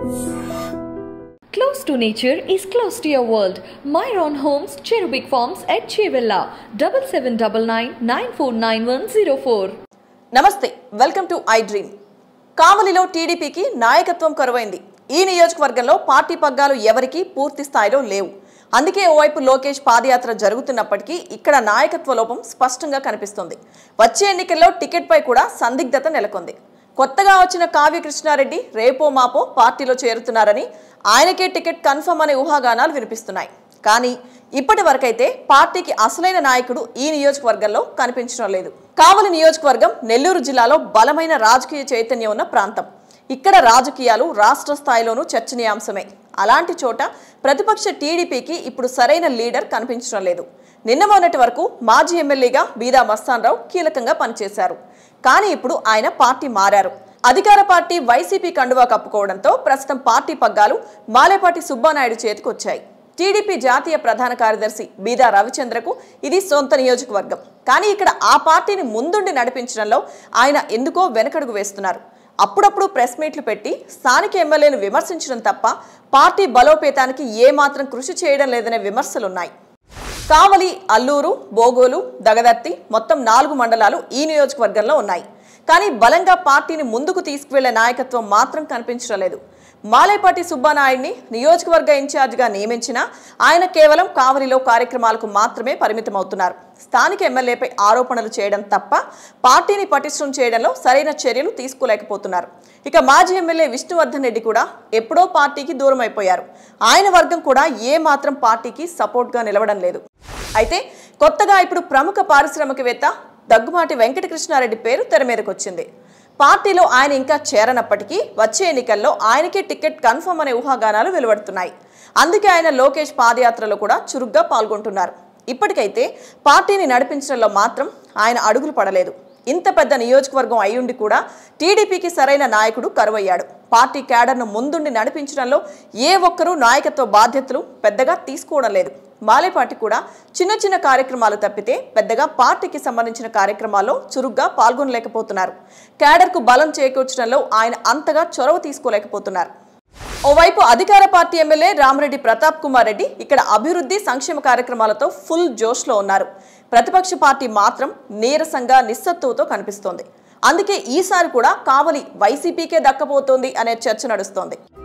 Close to nature is close to your world. Myron Homes, Cherubic Farms at Chevilla, double seven double nine nine four nine one zero four. నమస్తే welcome to I dream కావలిలో టీడీపీకి నాయకత్వం కరువైంది ఈ నియోజకవర్గంలో party పగ్గాలు ఎవరికీ పూర్తి స్థాయిలో లేవు అందుకే ఓవైపు లోకేష్ పాదయాత్ర జరుగుతున్నప్పటికీ ఇక్కడ నాయకత్వ లోపం స్పష్టంగా కనిపిస్తుంది వచ్చే ఎన్నికల్లో టికెట్పై కూడా సందిగ్ధత నెలకొంది కొత్తగా వచ్చిన కావ్య కృష్ణారెడ్డి రేపో మాపో పార్టీలో చేరుతున్నారని ఆయనకే టికెట్ కన్ఫర్మ్ అనే ఊహాగానాలు వినిపిస్తున్నాయి కానీ ఇప్పటి వరకైతే పార్టీకి అసలైన నాయకుడు ఈ నియోజకవర్గంలో కనిపించడం లేదు కావలి నియోజకవర్గం నెల్లూరు జిల్లాలో బలమైన రాజకీయ చైతన్యం ఉన్న ప్రాంతం ఇక్కడ రాజకీయాలు రాష్ట్ర స్థాయిలోనూ చర్చనీయాంశమే అలాంటి చోట ప్రతిపక్ష టీడీపీకి ఇప్పుడు సరైన లీడర్ కనిపించడం లేదు నిన్న మొన్నటి వరకు మాజీ ఎమ్మెల్యేగా బీదా మస్తాన్రావు కీలకంగా పనిచేశారు కానీ ఇప్పుడు ఆయన పార్టీ మారారు అధికార పార్టీ వైసీపీ కండువా కప్పుకోవడంతో ప్రస్తుతం పార్టీ పగ్గాలు మాలేపాటి సుబ్బానాయుడు చేతికి వచ్చాయి టీడీపీ జాతీయ ప్రధాన కార్యదర్శి బీదా రవిచంద్రకు ఇది సొంత నియోజకవర్గం కానీ ఇక్కడ ఆ పార్టీని ముందుండి నడిపించడంలో ఆయన ఎందుకో వెనకడుగు వేస్తున్నారు అప్పుడప్పుడు ప్రెస్ మీట్లు పెట్టి స్థానిక ఎమ్మెల్యేను విమర్శించడం తప్ప పార్టీ బలోపేతానికి ఏమాత్రం కృషి చేయడం లేదనే విమర్శలున్నాయి కావలి అల్లూరు బోగోలు దగదర్తి మొత్తం నాలుగు మండలాలు ఈ నియోజకవర్గంలో ఉన్నాయి కానీ బలంగా పార్టీని ముందుకు తీసుకువెళ్లే నాయకత్వం మాత్రం కనిపించడం లేదు మాలేపాటి సుబ్బానాయుడిని నియోజకవర్గ ఇన్ఛార్జిగా నియమించినా ఆయన కేవలం కావలిలో కార్యక్రమాలకు మాత్రమే పరిమితమవుతున్నారు స్థానిక ఎమ్మెల్యేపై ఆరోపణలు చేయడం తప్ప పార్టీని పటిష్టం చేయడంలో సరైన చర్యలు తీసుకోలేకపోతున్నారు ఇక మాజీ ఎమ్మెల్యే విష్ణువర్ధన్ రెడ్డి కూడా ఎప్పుడో పార్టీకి దూరం అయిపోయారు ఆయన వర్గం కూడా ఏ మాత్రం పార్టీకి సపోర్ట్గా నిలవడం లేదు అయితే కొత్తగా ఇప్పుడు ప్రముఖ పారిశ్రామికవేత్త దగ్గుమాటి వెంకటకృష్ణారెడ్డి పేరు తెర మీదకి వచ్చింది పార్టీలో ఆయన ఇంకా చేరనప్పటికీ వచ్చే ఎన్నికల్లో ఆయనకే టికెట్ కన్ఫర్మ్ అనే ఊహాగానాలు వెలువడుతున్నాయి అందుకే ఆయన లోకేష్ పాదయాత్రలో కూడా చురుగ్గా పాల్గొంటున్నారు ఇప్పటికైతే పార్టీని నడిపించడంలో మాత్రం ఆయన అడుగులు పడలేదు ఇంత పెద్ద నియోజకవర్గం అయ్యుండి కూడా టీడీపీకి సరైన నాయకుడు కరువయ్యాడు పార్టీ క్యాడర్ను ముందుండి నడిపించడంలో ఏ ఒక్కరూ నాయకత్వ బాధ్యతలు పెద్దగా తీసుకోవడం లేదు మాలేపాటి కూడా చిన్న చిన్న కార్యక్రమాలు తప్పితే పెద్దగా పార్టీకి సంబంధించిన కార్యక్రమాల్లో చురుగ్గా పాల్గొనలేకపోతున్నారు క్యాడర్కు బలం చేకూర్చడంలో ఆయన అంతగా చొరవ తీసుకోలేకపోతున్నారు ఓవైపు అధికార పార్టీ ఎమ్మెల్యే రామరెడ్డి ప్రతాప్ కుమార్ రెడ్డి ఇక్కడ అభివృద్ధి సంక్షేమ కార్యక్రమాలతో ఫుల్ జోష్లో ఉన్నారు ప్రతిపక్ష పార్టీ మాత్రం నీరసంగా నిస్సత్తువుతో కనిపిస్తోంది అందుకే ఈసారి కూడా కావలి వైసీపీకే దక్కబోతోంది అనే చర్చ నడుస్తోంది